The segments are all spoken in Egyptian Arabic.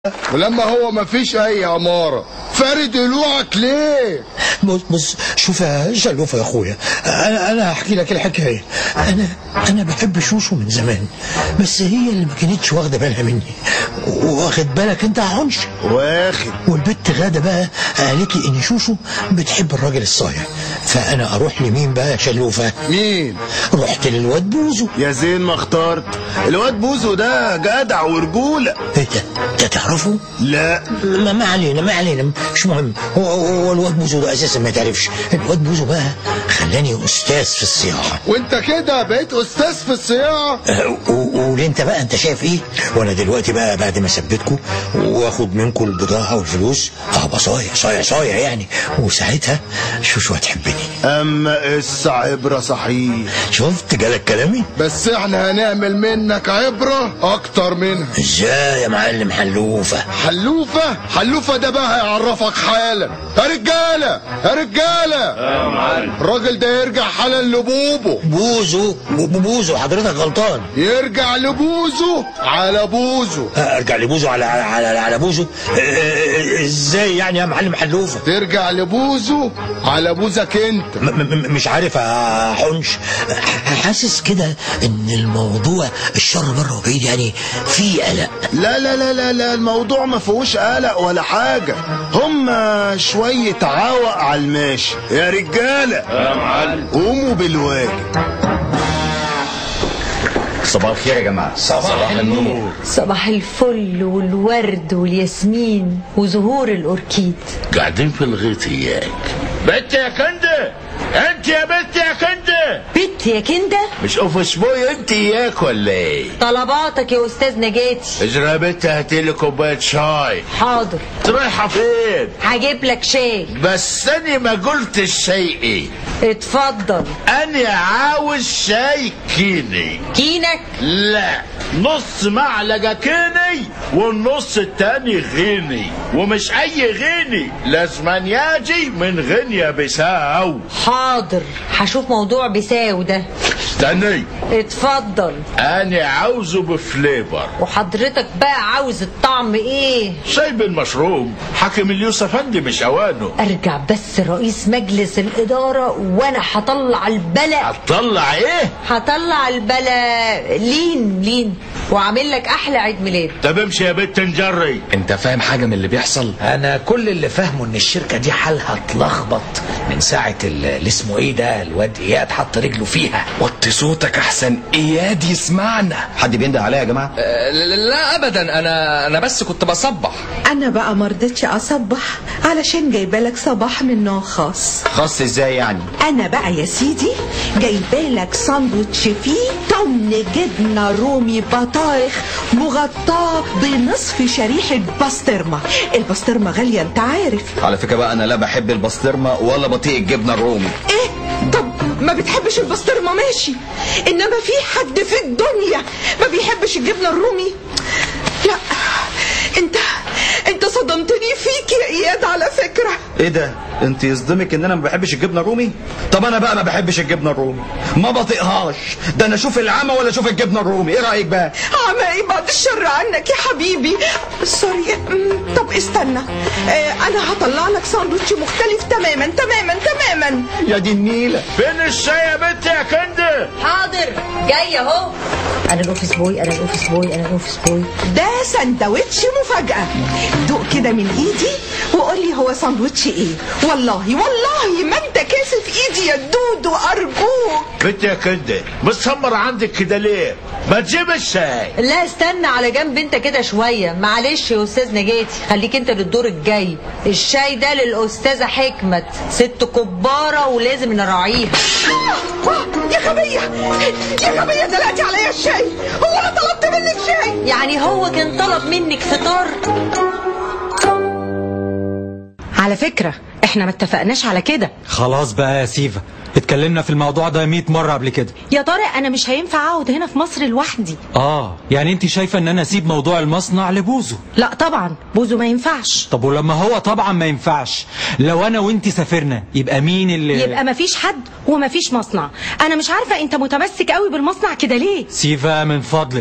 ولما هو مفيش اي اماره فارد قلوعك ليه بص بص شوف يا شلوف يا اخويا انا انا هحكي لك الحكايه انا انا بحب شوشو من زمان بس هي اللي ما كانتش واخده بالها مني واخد بالك انت يا عنش واخد والبت غاده بقى قالت لي ان شوشو بتحب الراجل الصايع فانا اروح لمين بقى يا شلوفه مين رحت للواد بوزو يا زين ما اخترت الواد بوزو ده جدع ورجوله ايه ده انت تعرفه لا ما, ما علينا ما علينا مش مهم هو, هو الواد بوزو ده اساسا ما تعرفش الواد بوزو بقى خلاني استاذ في الصياعه وانت كده بقيت استاذ في الصياعه أه، و- وقول انت بقى انت شايف ايه وانا دلوقتي بقى بعد ما ثبتكم واخد منكم البضاعه والفلوس هبقى صايع صايع صايع يعني وساعتها شوشو هتحبني اما قصة عبرة صحيح شفت جالك كلامي بس احنا هنعمل منك عبرة اكتر منها ازاي يا معلم حلوفه حلوفة حلوفة ده بقى هيعرفك حالا يا رجالة يا رجالة الراجل ده يرجع حالا لبوبه بوزو بو- بوزو حضرتك غلطان يرجع لبوزه على بوزه ارجع لبوزو على على على, على بوزو اه، اه، ازاي يعني يا معلم حلوفه ترجع لبوزه على بوزك انت م- م- مش عارف يا حنش حاسس كده ان الموضوع الشر بره وبعيد يعني في قلق لا لا لا لا لا الموضوع ما فيهوش قلق ولا حاجة هما شوية عوق على الماشي يا رجالة يا معلم قوموا بالواجب صباح الخير يا جماعة صباح النور صباح الفل والورد والياسمين وزهور الأوركيد قاعدين في الغيط اياك بنت يا كندة انت يا بنت يا كندة بت يا كنده مش اوفيس بوي انت اياك ولا ايه طلباتك يا أستاذ نجاتي اجري يا بنت هاتي لي كوبايه شاي حاضر انت رايحه فين هجيب لك شاي بس انا ما قلتش شيء اتفضل انا عاوز شاي كيني كينك لا نص معلقة كيني والنص التاني غيني ومش اي غيني لازم يجي من غينيا بيساو حاضر هشوف موضوع بيساو ده استني اتفضل انا عاوزه بفليفر وحضرتك بقى عاوز الطعم ايه شاي بالمشروب حاكم اليوسف افندي مش اوانه ارجع بس رئيس مجلس الإدارة وانا هطلع البلا هتطلع ايه هطلع البلا لين لين وعامل لك احلى عيد ميلاد طب امشي يا بنت نجري انت فاهم حاجة من اللي بيحصل انا كل اللي فاهمه ان الشركه دي حالها اتلخبط من ساعه ال- اللي اسمه ايه ده الواد اياد حط رجله فيها وطي صوتك احسن اياد يسمعنا حد بينده عليا يا جماعه لا ابدا انا انا بس كنت بصبح انا بقى مرضتش اصبح علشان جايبالك صباح من نوع خاص خاص ازاي يعني انا بقى يا سيدي جايبالك ساندوتش فيه طن جبنه رومي بطايخ مغطاه بنصف شريحه بسطرمه البسطرمه غاليه انت عارف على فكره بقى انا لا بحب البسطرمه ولا بطيء الجبنه الرومي ايه طب ما بتحبش البسطرمه ماشي انما في حد في الدنيا ما بيحبش الجبنه الرومي لا انت انت صدمتني فيك يا اياد على فكره ايه ده انت يصدمك ان انا ما بحبش الجبنه الرومي طب انا بقى ما بحبش الجبنه الرومي ما بطيقهاش ده انا اشوف العمى ولا اشوف الجبنه الرومي ايه رايك بقى عمى ايه بعد الشر عنك يا حبيبي سوري أمم، طب استنى آه انا هطلع لك ساندوتش مختلف تماما تماما تماما يا دي النيله فين الشاي يا بنت يا كندة حاضر جاي اهو انا الاوفيس بوي انا الاوفيس بوي انا الاوفيس بوي ده سندوتش مفاجأة دوق كده من ايدي وقول لي هو ساندوتش ايه والله والله ما انت كاسف ايدي يا دودو ارجوك بنت يا كندة مسمر عندك كده ليه ما تجيب الشاي لا استنى على جنب انت كده شويه معلش يا استاذ نجاتي خليك انت للدور الجاي الشاي ده للاستاذه حكمت ست كباره ولازم نراعيها آه، آه، يا غبية يا غبية دلقتي عليا الشاي هو انا طلبت منك شاي يعني هو كان طلب منك فطار على فكرة احنا ما اتفقناش على كده خلاص بقى يا سيفا اتكلمنا في الموضوع ده 100 مرة قبل كده يا طارق انا مش هينفع اقعد هنا في مصر لوحدي اه يعني انت شايفة ان انا اسيب موضوع المصنع لبوزو لا طبعا بوزو ما ينفعش طب ولما هو طبعا ما ينفعش لو انا وانت سافرنا يبقى مين اللي يبقى ما فيش حد وما فيش مصنع انا مش عارفة انت متمسك قوي بالمصنع كده ليه سيفا من فضلك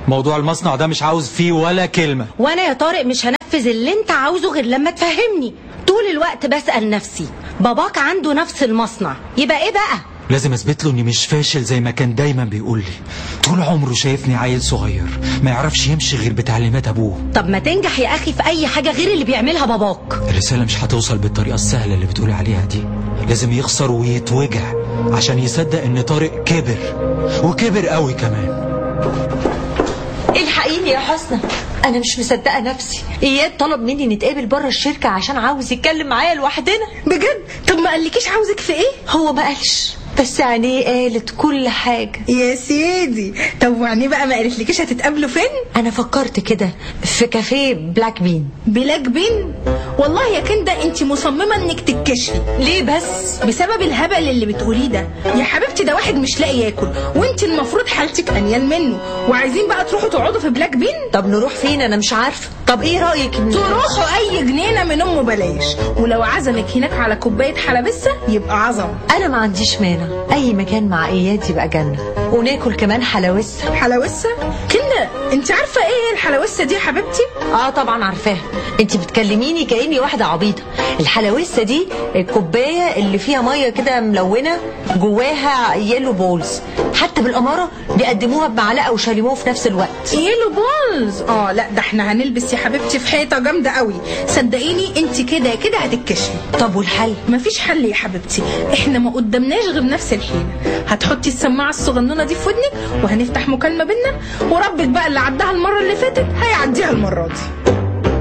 موضوع المصنع ده مش عاوز فيه ولا كلمة وانا يا طارق مش هنفذ اللي انت عاوزه غير لما تفهمني طول الوقت بسأل نفسي باباك عنده نفس المصنع يبقى ايه بقى لازم اثبت له اني مش فاشل زي ما كان دايما بيقول لي طول عمره شايفني عيل صغير ما يعرفش يمشي غير بتعليمات ابوه طب ما تنجح يا اخي في اي حاجة غير اللي بيعملها باباك الرسالة مش هتوصل بالطريقة السهلة اللي بتقولي عليها دي لازم يخسر ويتوجع عشان يصدق ان طارق كبر وكبر قوي كمان الحقيني يا حسنى انا مش مصدقه نفسي اياد طلب مني نتقابل بره الشركه عشان عاوز يتكلم معايا لوحدنا بجد طب ما قالكيش عاوزك في ايه هو ما قالش بس عينيه قالت كل حاجه يا سيدي طب وعني بقى ما قالتلكيش هتتقابلوا فين انا فكرت كده في كافيه بلاك بين بلاك بين والله يا كندا انت مصممه انك تتكشفي ليه بس بسبب الهبل اللي بتقوليه ده يا حبيبتي ده واحد مش لاقي ياكل وانت المفروض حالتك انيل منه وعايزين بقى تروحوا تقعدوا في بلاك بين طب نروح فين انا مش عارفه طب ايه رايك إن- تروحوا اي جنينه من امه بلاش ولو عزمك هناك على كوبايه حلبسه يبقى عظم انا ما عنديش مانع اي مكان مع اياد يبقى جنه وناكل كمان حلاوسه حلوسه كنا انت عارفه ايه الحلوسه دي يا حبيبتي اه طبعا عارفاها انت بتكلميني كاني واحده عبيطه الحلاوسه دي الكوبايه اللي فيها ميه كده ملونه جواها يلو بولز حتى بالاماره بيقدموها بمعلقه وشاليمو في نفس الوقت يلو بولز اه لا ده احنا هنلبس يا حبيبتي في حيطه جامده قوي صدقيني انت كده كده هتتكشفي طب والحل مفيش حل يا حبيبتي احنا ما قدامناش غير نفس الحيله هتحطي السماعه الصغنونه دي في ودنك وهنفتح مكالمه بينا وربك بقى اللي عداها المره اللي فاتت هيعديها المره دي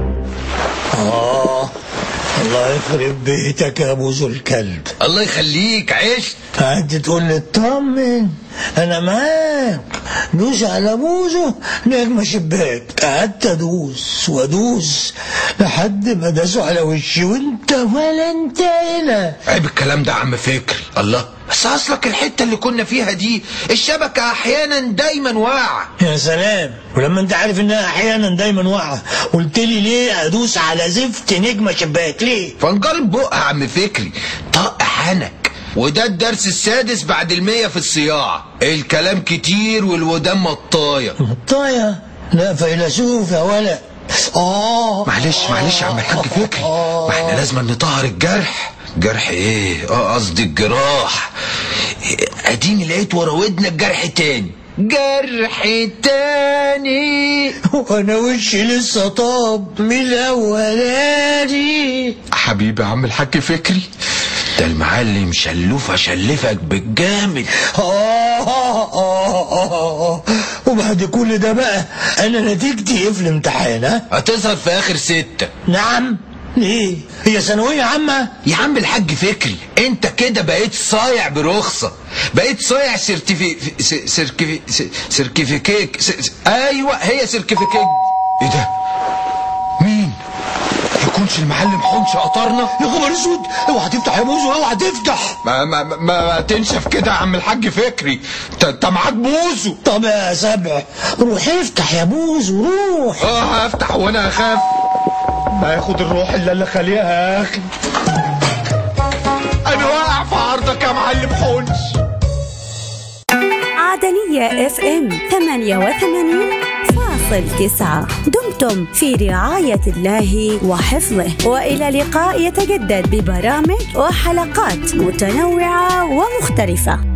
آه الله يخرب بيتك يا بوزو الكلب الله يخليك عشت قعدت تقول لي اطمن انا معاك دوس على بوزه نجمة شباك قعدت ادوس وادوس لحد ما داسوا على وشي وانت ولا انت هنا عيب الكلام ده يا عم فكري الله بس اصلك الحته اللي كنا فيها دي الشبكه احيانا دايما واقعه يا سلام ولما انت عارف انها احيانا دايما واقعه قلت لي ليه ادوس على زفت نجمه شباك ليه فنجرب بق يا عم فكري طق حنك وده الدرس السادس بعد المية في الصياعة الكلام كتير والودان مطاية مطايا لا فيلسوف يا ولا اه معلش معلش يا عم الحاج فكري ما احنا لازم نطهر الجرح جرح ايه اه قصدي الجراح اديني لقيت ورا ودنك جرح تاني جرح تاني وانا وشي لسه طاب من الاولاني حبيبي يا عم الحاج فكري ده المعلم شلوف اشلفك بالجامد آه آه آه آه. وبعد كل ده بقى انا نتيجتي ايه في الامتحان ها هتظهر في اخر ستة نعم ليه هي ثانويه عامه يا عم الحاج فكري انت كده بقيت صايع برخصة بقيت صايع سيرتيفي س- سيركيفي س- سيركيفيكيك س- س- ايوه هي سيركيفيكيك ايه ده مين يكونش المعلم حنش قطرنا يا خبر اسود اوعى تفتح يا بوزو اوعى تفتح ما ما ما, ما تنشف كده يا عم الحاج فكري انت انت معاك بوزو طب يا سبع روح افتح يا بوزو روح اه هفتح وانا اخاف ما ياخد الروح الا اللي خليها يا اخي انا واقع في عرضك يا معلم حنش عدنية اف ام 88 فاصل تسعة دمتم في رعاية الله وحفظه وإلى لقاء يتجدد ببرامج وحلقات متنوعة ومختلفة